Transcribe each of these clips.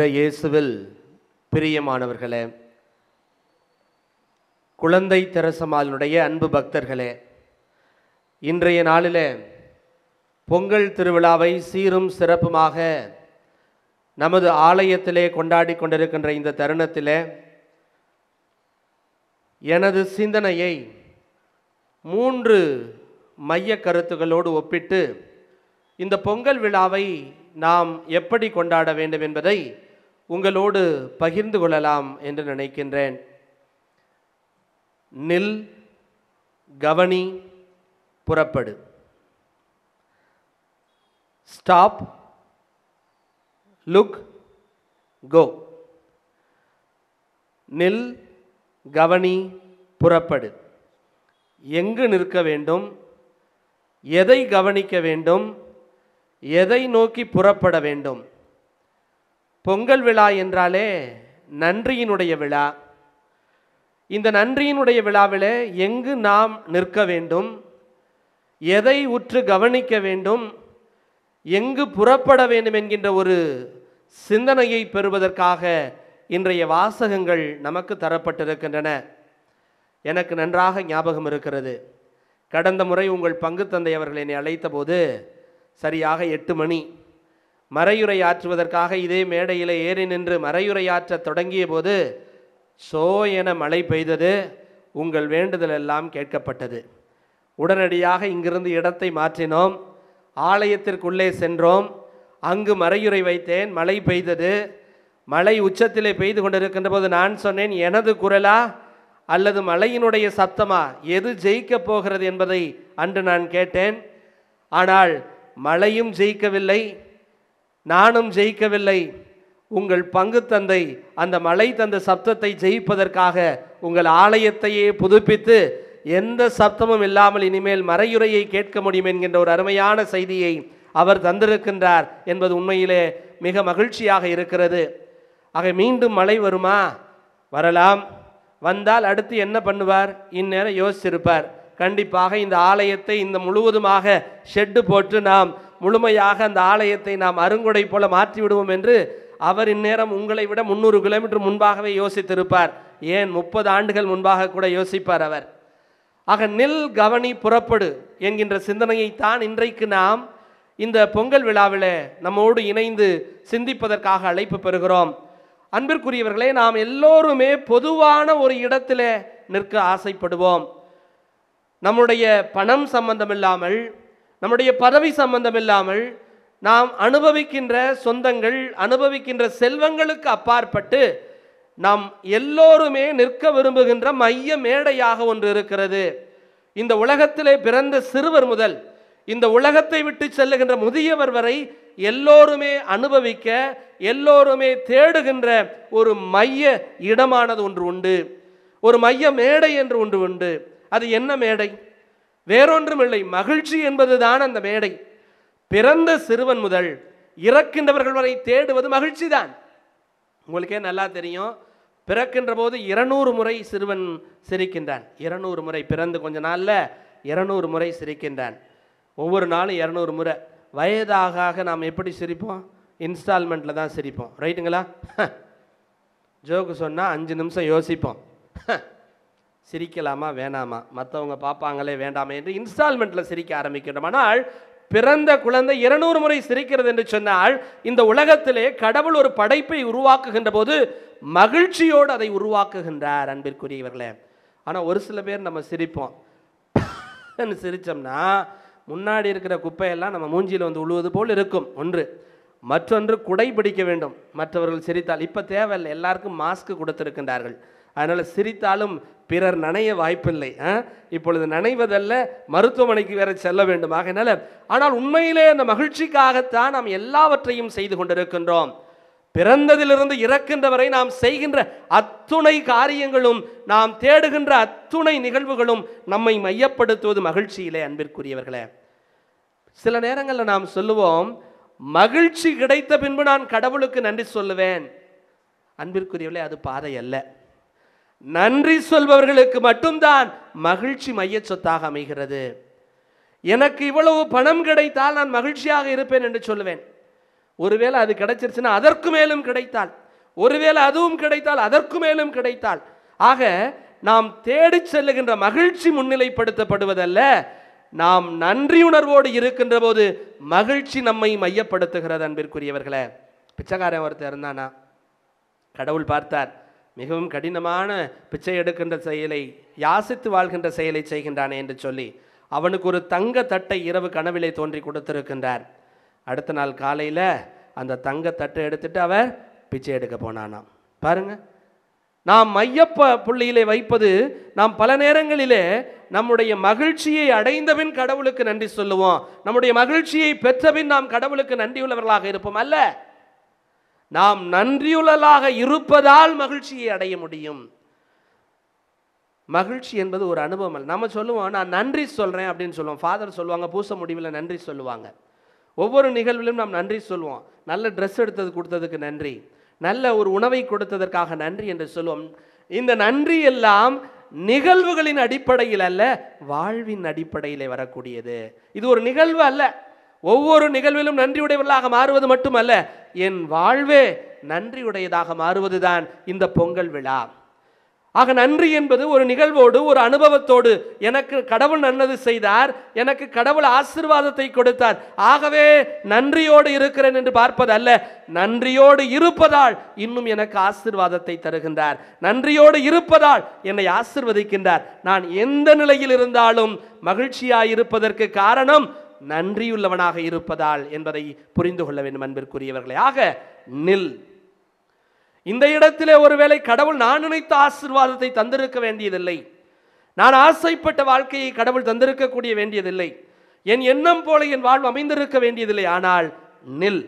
இயேசுவில் பிரியமானவர்களே குழந்தை தெரசமாலினுடைய அன்பு பக்தர்களே இன்றைய நாளிலே பொங்கல் திருவிழாவை சீரும் சிறப்புமாக நமது ஆலயத்திலே கொண்டாடி கொண்டிருக்கின்ற இந்த தருணத்திலே எனது சிந்தனையை மூன்று மைய கருத்துகளோடு ஒப்பிட்டு இந்த பொங்கல் விழாவை நாம் எப்படி கொண்டாட வேண்டும் என்பதை உங்களோடு பகிர்ந்து கொள்ளலாம் என்று நினைக்கின்றேன் நில் கவனி புறப்படு ஸ்டாப் லுக் கோ நில் கவனி புறப்படு எங்கு நிற்க வேண்டும் எதை கவனிக்க வேண்டும் எதை நோக்கி புறப்பட வேண்டும் பொங்கல் விழா என்றாலே நன்றியினுடைய விழா இந்த நன்றியினுடைய விழாவிலே எங்கு நாம் நிற்க வேண்டும் எதை உற்று கவனிக்க வேண்டும் எங்கு புறப்பட வேண்டும் என்கின்ற ஒரு சிந்தனையை பெறுவதற்காக இன்றைய வாசகங்கள் நமக்கு தரப்பட்டிருக்கின்றன எனக்கு நன்றாக ஞாபகம் இருக்கிறது கடந்த முறை உங்கள் பங்கு தந்தை அவர்கள் என்னை அழைத்தபோது சரியாக எட்டு மணி மறையுரை ஆற்றுவதற்காக இதே மேடையில் ஏறி நின்று மறையுரையாற்றத் தொடங்கிய போது சோ என மழை பெய்தது உங்கள் வேண்டுதல் எல்லாம் கேட்கப்பட்டது உடனடியாக இங்கிருந்து இடத்தை மாற்றினோம் ஆலயத்திற்குள்ளே சென்றோம் அங்கு மறையுரை வைத்தேன் மழை பெய்தது மழை உச்சத்திலே பெய்து கொண்டிருக்கின்ற போது நான் சொன்னேன் எனது குரலா அல்லது மழையினுடைய சத்தமா எது ஜெயிக்கப் போகிறது என்பதை அன்று நான் கேட்டேன் ஆனால் மழையும் ஜெயிக்கவில்லை நானும் ஜெயிக்கவில்லை உங்கள் பங்கு தந்தை அந்த மழை தந்த சப்தத்தை ஜெயிப்பதற்காக உங்கள் ஆலயத்தையே புதுப்பித்து எந்த சப்தமும் இல்லாமல் இனிமேல் மறையுரையை கேட்க முடியும் என்கின்ற ஒரு அருமையான செய்தியை அவர் தந்திருக்கின்றார் என்பது உண்மையிலே மிக மகிழ்ச்சியாக இருக்கிறது ஆக மீண்டும் மழை வருமா வரலாம் வந்தால் அடுத்து என்ன பண்ணுவார் இந்நேரம் யோசிச்சிருப்பார் கண்டிப்பாக இந்த ஆலயத்தை இந்த முழுவதுமாக ஷெட்டு போட்டு நாம் முழுமையாக அந்த ஆலயத்தை நாம் அருங்கொடை போல மாற்றி விடுவோம் என்று அவர் இந்நேரம் உங்களை விட முந்நூறு கிலோமீட்டர் முன்பாகவே யோசித்திருப்பார் ஏன் முப்பது ஆண்டுகள் முன்பாக கூட யோசிப்பார் அவர் ஆக நில் கவனி புறப்படு என்கின்ற சிந்தனையைத்தான் இன்றைக்கு நாம் இந்த பொங்கல் விழாவில் நம்மோடு இணைந்து சிந்திப்பதற்காக அழைப்பு பெறுகிறோம் அன்பிற்குரியவர்களே நாம் எல்லோருமே பொதுவான ஒரு இடத்திலே நிற்க ஆசைப்படுவோம் நம்முடைய பணம் சம்பந்தம் இல்லாமல் நம்முடைய பதவி சம்பந்தம் இல்லாமல் நாம் அனுபவிக்கின்ற சொந்தங்கள் அனுபவிக்கின்ற செல்வங்களுக்கு அப்பாற்பட்டு நாம் எல்லோருமே நிற்க விரும்புகின்ற மைய மேடையாக ஒன்று இருக்கிறது இந்த உலகத்திலே பிறந்த சிறுவர் முதல் இந்த உலகத்தை விட்டு செல்லுகின்ற முதியவர் வரை எல்லோருமே அனுபவிக்க எல்லோருமே தேடுகின்ற ஒரு மைய இடமானது ஒன்று உண்டு ஒரு மைய மேடை என்று ஒன்று உண்டு அது என்ன மேடை வேறொன்றும் இல்லை மகிழ்ச்சி என்பதுதான் அந்த மேடை பிறந்த சிறுவன் முதல் இறக்கின்றவர்கள் வரை தேடுவது மகிழ்ச்சி தான் உங்களுக்கே நல்லா தெரியும் பிறக்கின்ற போது இருநூறு முறை சிறுவன் சிரிக்கின்றான் இருநூறு முறை பிறந்து கொஞ்ச நாளில் இருநூறு முறை சிரிக்கின்றான் ஒவ்வொரு நாளும் இரநூறு முறை வயதாக ஆக நாம் எப்படி சிரிப்போம் இன்ஸ்டால்மெண்ட்டில் தான் சிரிப்போம் ரைட்டுங்களா ஜோக்கு சொன்னால் அஞ்சு நிமிஷம் யோசிப்போம் சிரிக்கலாமா வேணாமா மற்றவங்க பார்ப்பாங்களே வேண்டாமே என்று இன்ஸ்டால்மெண்ட்டில் சிரிக்க ஆரம்பிக்கின்றோம் ஆனால் பிறந்த குழந்தை இருநூறு முறை சிரிக்கிறது என்று சொன்னால் இந்த உலகத்திலே கடவுள் ஒரு படைப்பை உருவாக்குகின்ற போது மகிழ்ச்சியோடு அதை உருவாக்குகின்றார் அன்பிற்குரியவர்களே ஆனால் ஒரு சில பேர் நம்ம சிரிப்போம் சிரித்தோம்னா முன்னாடி இருக்கிற குப்பையெல்லாம் நம்ம மூஞ்சியில் வந்து உழுவது போல் இருக்கும் ஒன்று மற்றொன்று குடை பிடிக்க வேண்டும் மற்றவர்கள் சிரித்தால் இப்போ தேவையில்லை எல்லாருக்கும் மாஸ்க் கொடுத்திருக்கின்றார்கள் அதனால் சிரித்தாலும் பிறர் நனைய வாய்ப்பில்லை ஆ? இப்பொழுது நனைவதல்ல மருத்துவமனைக்கு வேற செல்ல வேண்டும் ஆகையினால ஆனால் உண்மையிலே அந்த மகிழ்ச்சிக்காகத்தான் நாம் எல்லாவற்றையும் செய்து கொண்டிருக்கின்றோம் பிறந்ததிலிருந்து இறக்கின்ற வரை நாம் செய்கின்ற அத்துணை காரியங்களும் நாம் தேடுகின்ற அத்துணை நிகழ்வுகளும் நம்மை மையப்படுத்துவது மகிழ்ச்சியிலே அன்பிற்குரியவர்களே சில நேரங்களில் நாம் சொல்லுவோம் மகிழ்ச்சி கிடைத்த பின்பு நான் கடவுளுக்கு நன்றி சொல்லுவேன் அன்பிற்குரியவர்களே அது பாதை அல்ல நன்றி சொல்பவர்களுக்கு மட்டும்தான் மகிழ்ச்சி மைய சொத்தாக அமைகிறது எனக்கு இவ்வளவு பணம் கிடைத்தால் நான் மகிழ்ச்சியாக இருப்பேன் என்று சொல்லுவேன் ஒருவேளை அது கிடைச்சிருச்சுன்னா அதற்கு மேலும் கிடைத்தால் ஒருவேளை அதுவும் கிடைத்தால் அதற்கு மேலும் கிடைத்தால் ஆக நாம் தேடிச் செல்லுகின்ற மகிழ்ச்சி முன்னிலைப்படுத்தப்படுவதல்ல நாம் நன்றியுணர்வோடு இருக்கின்ற போது மகிழ்ச்சி நம்மை மையப்படுத்துகிறது அன்பிற்குரியவர்களே பிச்சைக்காரன் ஒருத்தர் இருந்தானா கடவுள் பார்த்தார் மிகவும் கடினமான பிச்சை எடுக்கின்ற செயலை யாசித்து வாழ்கின்ற செயலை செய்கின்றானே என்று சொல்லி அவனுக்கு ஒரு தங்க தட்டை இரவு கனவிலே தோன்றி கொடுத்திருக்கின்றார் அடுத்த நாள் காலையில் அந்த தங்க தட்டை எடுத்துட்டு அவர் பிச்சை எடுக்க போனானாம் பாருங்க நாம் மையப்ப புள்ளியிலே வைப்பது நாம் பல நேரங்களிலே நம்முடைய மகிழ்ச்சியை அடைந்தபின் கடவுளுக்கு நன்றி சொல்லுவோம் நம்முடைய மகிழ்ச்சியை பெற்றபின் நாம் கடவுளுக்கு நன்றியுள்ளவர்களாக இருப்போம் அல்ல நாம் நன்றியுள்ளலாக இருப்பதால் மகிழ்ச்சியை அடைய முடியும் மகிழ்ச்சி என்பது ஒரு அனுபவம் அல்ல நம்ம சொல்லுவோம் நான் நன்றி சொல்கிறேன் அப்படின்னு சொல்லுவோம் ஃபாதர் சொல்லுவாங்க பூச முடிவில் நன்றி சொல்லுவாங்க ஒவ்வொரு நிகழ்விலும் நாம் நன்றி சொல்லுவோம் நல்ல ட்ரெஸ் எடுத்தது கொடுத்ததுக்கு நன்றி நல்ல ஒரு உணவை கொடுத்ததற்காக நன்றி என்று சொல்லுவோம் இந்த நன்றி எல்லாம் நிகழ்வுகளின் அடிப்படையில் அல்ல வாழ்வின் அடிப்படையிலே வரக்கூடியது இது ஒரு நிகழ்வு அல்ல ஒவ்வொரு நிகழ்விலும் நன்றியுடையவர்களாக மாறுவது மட்டுமல்ல என் வாழ்வே நன்றியுடையதாக மாறுவதுதான் இந்த பொங்கல் விழா ஆக நன்றி என்பது ஒரு நிகழ்வோடு ஒரு அனுபவத்தோடு எனக்கு கடவுள் நல்லது செய்தார் எனக்கு கடவுள் ஆசிர்வாதத்தை கொடுத்தார் ஆகவே நன்றியோடு இருக்கிறேன் என்று பார்ப்பது அல்ல நன்றியோடு இருப்பதால் இன்னும் எனக்கு ஆசிர்வாதத்தை தருகின்றார் நன்றியோடு இருப்பதால் என்னை ஆசிர்வதிக்கின்றார் நான் எந்த நிலையில் இருந்தாலும் மகிழ்ச்சியாய் இருப்பதற்கு காரணம் நன்றியுள்ளவனாக இருப்பதால் என்பதை புரிந்து கொள்ள வேண்டும் அன்பிற்குரியவர்களே ஆக நில் இந்த இடத்திலே ஒருவேளை கடவுள் நான் நினைத்த ஆசிர்வாதத்தை தந்திருக்க வேண்டியதில்லை நான் ஆசைப்பட்ட வாழ்க்கையை கடவுள் தந்திருக்கக்கூடிய வேண்டியதில்லை என் எண்ணம் போல என் வாழ்வு அமைந்திருக்க வேண்டியதில்லை ஆனால் நில்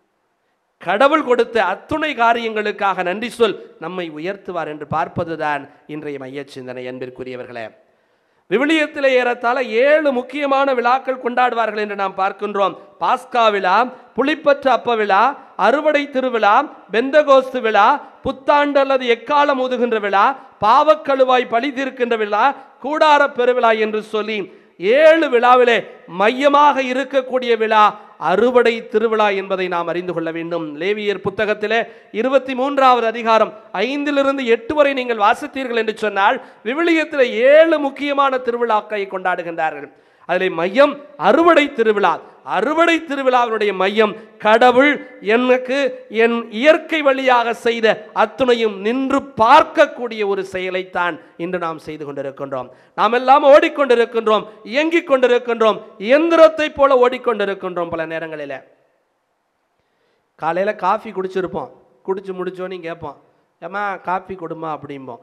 கடவுள் கொடுத்த அத்துணை காரியங்களுக்காக நன்றி சொல் நம்மை உயர்த்துவார் என்று பார்ப்பதுதான் இன்றைய மைய சிந்தனை அன்பிற்குரியவர்களே விவிலியத்திலே ஏறத்தாழ ஏழு முக்கியமான விழாக்கள் கொண்டாடுவார்கள் என்று நாம் பார்க்கின்றோம் பாஸ்கா விழா புளிப்பற்ற அப்ப விழா அறுவடை திருவிழா பெந்தகோஸ்து விழா புத்தாண்டு அல்லது எக்காலம் ஊதுகின்ற விழா பாவக்கழுவாய் பழி தீர்க்கின்ற விழா கூடார பெருவிழா என்று சொல்லி ஏழு விழாவிலே மையமாக இருக்கக்கூடிய விழா அறுவடை திருவிழா என்பதை நாம் அறிந்து கொள்ள வேண்டும் லேவியர் புத்தகத்திலே இருபத்தி மூன்றாவது அதிகாரம் ஐந்திலிருந்து எட்டு வரை நீங்கள் வாசித்தீர்கள் என்று சொன்னால் விவிலியத்தில் ஏழு முக்கியமான திருவிழாக்களை கொண்டாடுகின்றார்கள் அதில் மையம் அறுவடை திருவிழா அறுவடை திருவிழாவினுடைய மையம் கடவுள் எனக்கு என் இயற்கை வழியாக செய்த அத்துணையும் நின்று பார்க்கக்கூடிய ஒரு செயலைத்தான் இன்று நாம் செய்து கொண்டிருக்கின்றோம் நாம் எல்லாம் ஓடிக்கொண்டிருக்கின்றோம் இயங்கிக் கொண்டிருக்கின்றோம் இயந்திரத்தை போல ஓடிக்கொண்டிருக்கின்றோம் பல நேரங்களில் காலையில் காஃபி குடிச்சிருப்போம் குடிச்சு முடிச்சோன்னு கேட்போம் ஏம்மா காஃபி கொடுமா அப்படிம்போம்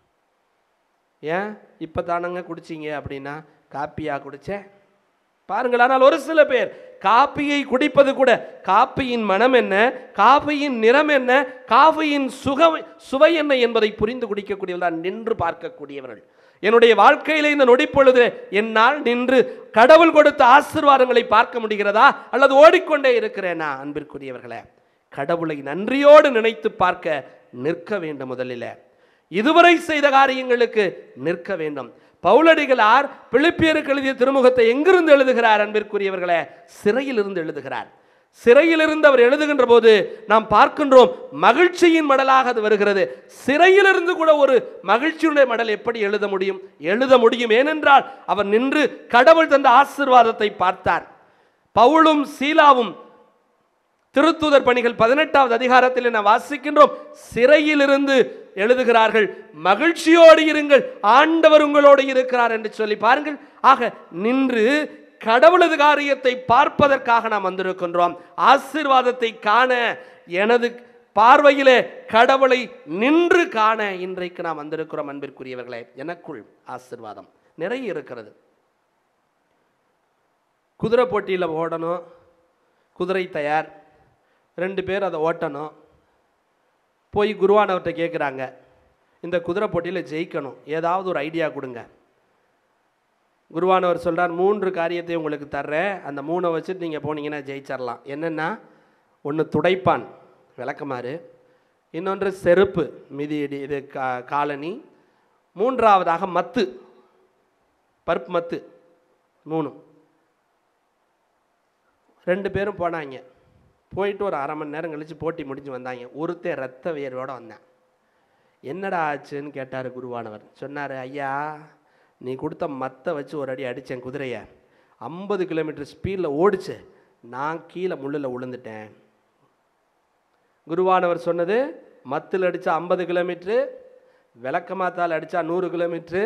ஏன் இப்போ தானங்க குடிச்சிங்க அப்படின்னா காப்பியா குடிச்சேன் பாருங்கள் ஆனால் ஒரு சில பேர் காப்பியை குடிப்பது கூட காப்பியின் மனம் என்ன காப்பியின் நிறம் என்ன காஃபியின் சுகம் சுவை என்ன என்பதை புரிந்து குடிக்கக்கூடியவர்கள் நின்று பார்க்கக்கூடியவர்கள் என்னுடைய வாழ்க்கையில இந்த நொடிப்பொழுது என்னால் நின்று கடவுள் கொடுத்த ஆசீர்வாதங்களை பார்க்க முடிகிறதா அல்லது ஓடிக்கொண்டே இருக்கிறேனா அன்பிற்குரியவர்களே கடவுளை நன்றியோடு நினைத்து பார்க்க நிற்க வேண்டும் முதலில் இதுவரை செய்த காரியங்களுக்கு நிற்க வேண்டும் பவுலடிகளார் பிலிப்பியருக்கு எழுதிய திருமுகத்தை எங்கிருந்து எழுதுகிறார் அன்பிற்குரியவர்களே சிறையில் இருந்து எழுதுகிறார் சிறையில் இருந்து அவர் எழுதுகின்ற போது நாம் பார்க்கின்றோம் மகிழ்ச்சியின் மடலாக அது வருகிறது சிறையிலிருந்து கூட ஒரு மகிழ்ச்சியுடைய மடல் எப்படி எழுத முடியும் எழுத முடியும் ஏனென்றால் அவர் நின்று கடவுள் தந்த ஆசீர்வாதத்தை பார்த்தார் பவுலும் சீலாவும் திருத்தூதர் பணிகள் பதினெட்டாவது அதிகாரத்தில் நாம் வாசிக்கின்றோம் சிறையிலிருந்து எழுதுகிறார்கள் மகிழ்ச்சியோடு இருங்கள் ஆண்டவர் உங்களோடு இருக்கிறார் என்று சொல்லி பாருங்கள் ஆக நின்று கடவுளது காரியத்தை பார்ப்பதற்காக நாம் வந்திருக்கின்றோம் ஆசீர்வாதத்தை காண எனது பார்வையிலே கடவுளை நின்று காண இன்றைக்கு நாம் வந்திருக்கிறோம் அன்பிற்குரியவர்களே எனக்குள் ஆசீர்வாதம் நிறைய இருக்கிறது குதிரை போட்டியில் ஓடணும் குதிரை தயார் ரெண்டு பேர் அதை ஓட்டணும் போய் குருவானவர்கிட்ட கேட்குறாங்க இந்த குதிரை போட்டியில் ஜெயிக்கணும் ஏதாவது ஒரு ஐடியா கொடுங்க குருவானவர் சொல்கிறார் மூன்று காரியத்தை உங்களுக்கு தர்றேன் அந்த மூணை வச்சுட்டு நீங்கள் போனீங்கன்னா ஜெயிச்சிடலாம் என்னென்னா ஒன்று துடைப்பான் விளக்கமாறு இன்னொன்று செருப்பு மிதியடி இது கா காலனி மூன்றாவதாக மத்து பருப்பு மத்து மூணு ரெண்டு பேரும் போனாங்க போயிட்டு ஒரு அரை மணி நேரம் கழித்து போட்டி முடிஞ்சு வந்தாங்க ஒருத்தன் ரத்த வியர்வோட வந்தேன் என்னடா ஆச்சுன்னு கேட்டார் குருவானவர் சொன்னார் ஐயா நீ கொடுத்த மத்தை வச்சு ஒரு அடி அடித்தேன் குதிரையை ஐம்பது கிலோமீட்டர் ஸ்பீடில் ஓடிச்சு நான் கீழே முள்ளில் விழுந்துட்டேன் குருவானவர் சொன்னது மத்தில் அடித்தா ஐம்பது கிலோமீட்ரு விளக்கமாத்தால் அடித்தா நூறு கிலோமீட்ரு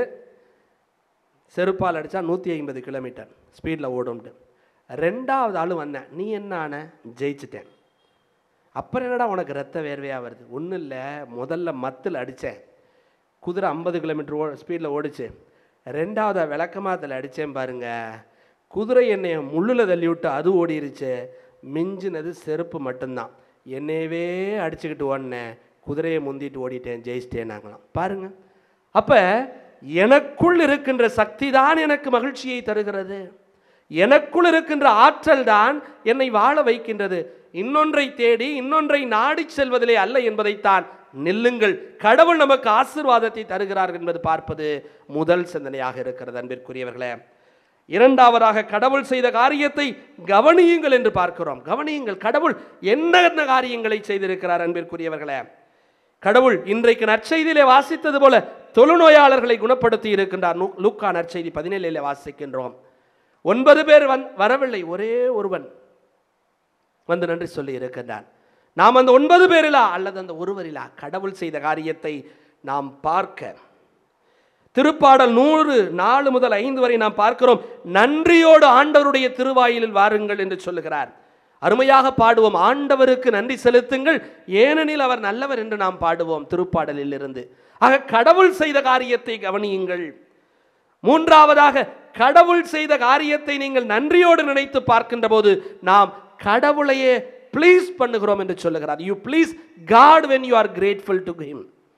செருப்பால் அடித்தா நூற்றி ஐம்பது கிலோமீட்டர் ஸ்பீடில் ஓடும்ட்டு ரெண்டாவது ஆள் வந்தேன் நீ என்ன ஆன ஜெயிச்சிட்டேன் அப்புறம் என்னடா உனக்கு ரத்த வேர்வையாக வருது ஒன்றும் இல்லை முதல்ல மத்தில் அடித்தேன் குதிரை ஐம்பது கிலோமீட்டர் ஓ ஸ்பீடில் ஓடிச்சு ரெண்டாவது விளக்கமாத்தில் அடித்தேன் பாருங்க குதிரை என்னைய முள்ளில் தள்ளி விட்டு அது ஓடிருச்சு மிஞ்சினது செருப்பு மட்டும்தான் என்னையவே அடிச்சுக்கிட்டு ஓடினேன் குதிரையை முந்திட்டு ஓடிட்டேன் ஜெயிச்சிட்டேன் நாங்களாம் பாருங்க அப்போ எனக்குள் இருக்கின்ற சக்தி தான் எனக்கு மகிழ்ச்சியை தருகிறது எனக்குள் இருக்கின்ற ஆற்றல் தான் என்னை வாழ வைக்கின்றது இன்னொன்றை தேடி இன்னொன்றை நாடி செல்வதிலே அல்ல என்பதைத்தான் நில்லுங்கள் கடவுள் நமக்கு ஆசீர்வாதத்தை தருகிறார் என்பது பார்ப்பது முதல் சிந்தனையாக இருக்கிறது அன்பிற்குரியவர்களே இரண்டாவதாக கடவுள் செய்த காரியத்தை கவனியுங்கள் என்று பார்க்கிறோம் கவனியுங்கள் கடவுள் என்னென்ன காரியங்களை செய்திருக்கிறார் அன்பிற்குரியவர்களே கடவுள் இன்றைக்கு நற்செய்தியிலே வாசித்தது போல தொழுநோயாளர்களை குணப்படுத்தி இருக்கின்றார் லூ- லூக்கா நற்செய்தி பதினேழிலே வாசிக்கின்றோம் ஒன்பது பேர் வந் வரவில்லை ஒரே ஒருவன் வந்து நன்றி சொல்லி இருக்கின்றான் நாம் அந்த ஒன்பது பேரிலா அல்லது அந்த ஒருவரிலா கடவுள் செய்த காரியத்தை நாம் பார்க்க திருப்பாடல் நூறு நாலு முதல் ஐந்து வரை நாம் பார்க்கிறோம் நன்றியோடு ஆண்டவருடைய திருவாயிலில் வாருங்கள் என்று சொல்லுகிறார் அருமையாக பாடுவோம் ஆண்டவருக்கு நன்றி செலுத்துங்கள் ஏனெனில் அவர் நல்லவர் என்று நாம் பாடுவோம் திருப்பாடலில் இருந்து ஆக கடவுள் செய்த காரியத்தை கவனியுங்கள் மூன்றாவதாக கடவுள் செய்த காரியத்தை நீங்கள் நன்றியோடு நினைத்து பார்க்கின்ற போது நாம் கடவுளையே ப்ளீஸ் பண்ணுகிறோம் என்று சொல்லுகிறார் you please god when you are grateful to him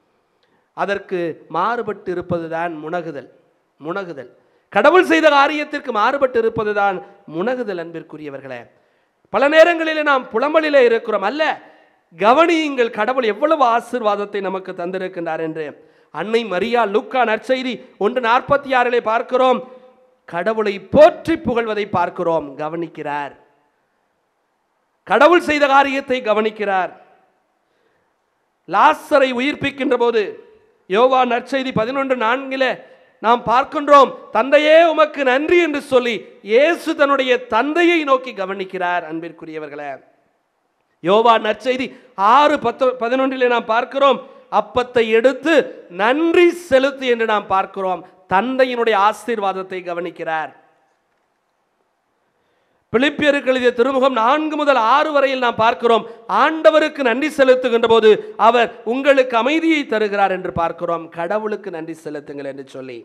அதற்கு மாறுபட்டு இருப்பதுதான் முனகுதல் முனகுதல் கடவுள் செய்த காரியத்திற்கு மாறுபட்டு இருப்பதுதான் முனகுதல் அன்பிற்குரியவர்களே பல நேரங்களிலே நாம் புலம்பலிலே இருக்கிறோம் அல்ல கவனியுங்கள் கடவுள் எவ்வளவு ஆசீர்வாதத்தை நமக்கு தந்திருக்கின்றார் என்று அன்னை மரியா லூக்கா நற்செய்தி ஒன்று நாற்பத்தி ஆறிலே பார்க்கிறோம் கடவுளை போற்றி புகழ்வதை பார்க்கிறோம் கவனிக்கிறார் கடவுள் செய்த காரியத்தை கவனிக்கிறார் லாசரை உயிர்ப்பிக்கின்ற போது யோவா நற்செய்தி பதினொன்று நான்கில நாம் பார்க்கின்றோம் தந்தையே உமக்கு நன்றி என்று சொல்லி இயேசு தன்னுடைய தந்தையை நோக்கி கவனிக்கிறார் அன்பிற்குரியவர்களே யோவா நற்செய்தி ஆறு பத்து பதினொன்றிலே நாம் பார்க்கிறோம் அப்பத்தை எடுத்து நன்றி செலுத்து என்று நாம் பார்க்கிறோம் தந்தையினுடைய ஆசீர்வாதத்தை கவனிக்கிறார் பிலிப்பியருக்கு எழுதிய திருமுகம் நான்கு முதல் ஆறு வரையில் நாம் பார்க்கிறோம் ஆண்டவருக்கு நன்றி செலுத்துகின்ற போது அவர் உங்களுக்கு அமைதியை தருகிறார் என்று பார்க்கிறோம் கடவுளுக்கு நன்றி செலுத்துங்கள் என்று சொல்லி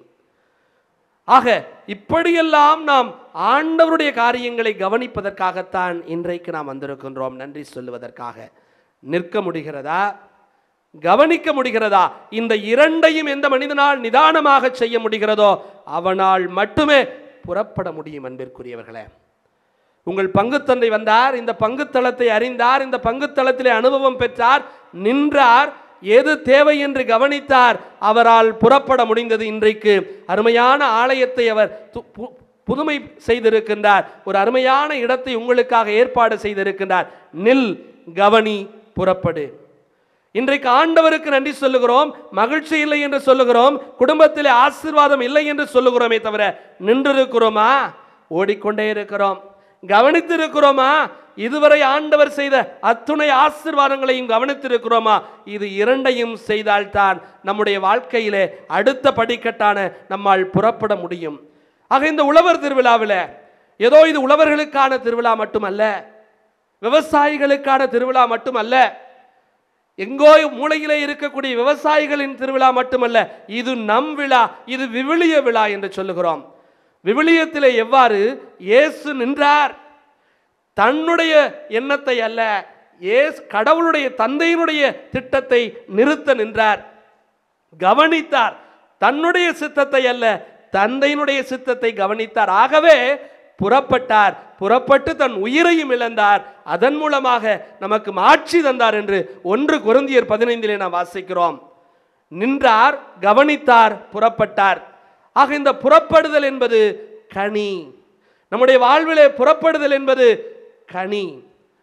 ஆக இப்படியெல்லாம் நாம் ஆண்டவருடைய காரியங்களை கவனிப்பதற்காகத்தான் இன்றைக்கு நாம் வந்திருக்கின்றோம் நன்றி சொல்லுவதற்காக நிற்க முடிகிறதா கவனிக்க முடிகிறதா இந்த இரண்டையும் எந்த மனிதனால் நிதானமாக செய்ய முடிகிறதோ அவனால் மட்டுமே புறப்பட முடியும் அன்பிற்குரியவர்களே உங்கள் பங்குத்தந்தை வந்தார் இந்த பங்குத்தளத்தை அறிந்தார் இந்த பங்குத்தளத்திலே அனுபவம் பெற்றார் நின்றார் எது தேவை என்று கவனித்தார் அவரால் புறப்பட முடிந்தது இன்றைக்கு அருமையான ஆலயத்தை அவர் து- பு- புதுமை செய்திருக்கின்றார் ஒரு அருமையான இடத்தை உங்களுக்காக ஏற்பாடு செய்திருக்கின்றார் நில் கவனி புறப்படு இன்றைக்கு ஆண்டவருக்கு நன்றி சொல்லுகிறோம் மகிழ்ச்சி இல்லை என்று சொல்லுகிறோம் குடும்பத்திலே ஆசீர்வாதம் இல்லை என்று சொல்லுகிறோமே தவிர நின்றிருக்கிறோமா ஓடிக்கொண்டே இருக்கிறோம் கவனித்திருக்கிறோமா இதுவரை ஆண்டவர் செய்த அத்துணை ஆசீர்வாதங்களையும் கவனித்திருக்கிறோமா இது இரண்டையும் செய்தால்தான் நம்முடைய வாழ்க்கையிலே அடுத்த படிக்கட்டான நம்மால் புறப்பட முடியும் ஆக இந்த உழவர் திருவிழாவில் ஏதோ இது உழவர்களுக்கான திருவிழா மட்டுமல்ல விவசாயிகளுக்கான திருவிழா மட்டுமல்ல எங்கோ மூலையிலே இருக்கக்கூடிய விவசாயிகளின் திருவிழா மட்டுமல்ல இது நம் விழா இது விவிலிய விழா என்று சொல்லுகிறோம் விவிலியத்திலே எவ்வாறு இயேசு நின்றார் தன்னுடைய எண்ணத்தை அல்ல ஏசு கடவுளுடைய தந்தையினுடைய திட்டத்தை நிறுத்த நின்றார் கவனித்தார் தன்னுடைய சித்தத்தை அல்ல தந்தையினுடைய சித்தத்தை கவனித்தார் ஆகவே புறப்பட்டார் புறப்பட்டு தன் உயிரையும் இழந்தார் அதன் மூலமாக நமக்கு மாட்சி தந்தார் என்று ஒன்று குருந்தியர் பதினைந்திலே நாம் வாசிக்கிறோம் நின்றார் கவனித்தார் புறப்பட்டார் ஆக இந்த புறப்படுதல் என்பது கனி நம்முடைய வாழ்விலே புறப்படுதல் என்பது கனி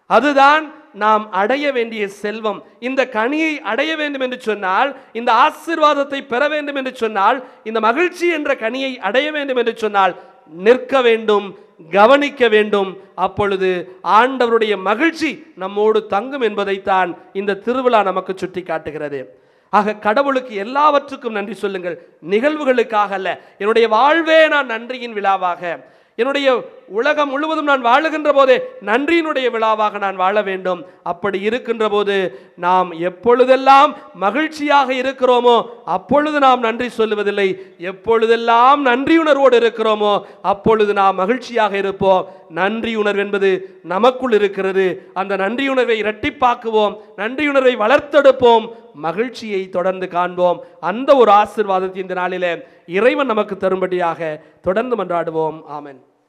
அதுதான் நாம் அடைய வேண்டிய செல்வம் இந்த கனியை அடைய வேண்டும் என்று சொன்னால் இந்த ஆசீர்வாதத்தை பெற வேண்டும் என்று சொன்னால் இந்த மகிழ்ச்சி என்ற கனியை அடைய வேண்டும் என்று சொன்னால் நிற்க வேண்டும் கவனிக்க வேண்டும் அப்பொழுது ஆண்டவருடைய மகிழ்ச்சி நம்மோடு தங்கும் என்பதைத்தான் இந்த திருவிழா நமக்கு சுட்டி காட்டுகிறது ஆக கடவுளுக்கு எல்லாவற்றுக்கும் நன்றி சொல்லுங்கள் நிகழ்வுகளுக்காக அல்ல என்னுடைய வாழ்வே நான் நன்றியின் விழாவாக என்னுடைய உலகம் முழுவதும் நான் வாழுகின்ற போதே நன்றியினுடைய விழாவாக நான் வாழ வேண்டும் அப்படி இருக்கின்ற போது நாம் எப்பொழுதெல்லாம் மகிழ்ச்சியாக இருக்கிறோமோ அப்பொழுது நாம் நன்றி சொல்லுவதில்லை எப்பொழுதெல்லாம் நன்றியுணர்வோடு இருக்கிறோமோ அப்பொழுது நாம் மகிழ்ச்சியாக இருப்போம் நன்றியுணர்வு என்பது நமக்குள் இருக்கிறது அந்த நன்றியுணர்வை இரட்டிப்பாக்குவோம் நன்றியுணர்வை வளர்த்தெடுப்போம் மகிழ்ச்சியை தொடர்ந்து காண்போம் அந்த ஒரு ஆசிர்வாதத்தை இந்த நாளிலே இறைவன் நமக்கு தரும்படியாக தொடர்ந்து மன்றாடுவோம் ஆமென்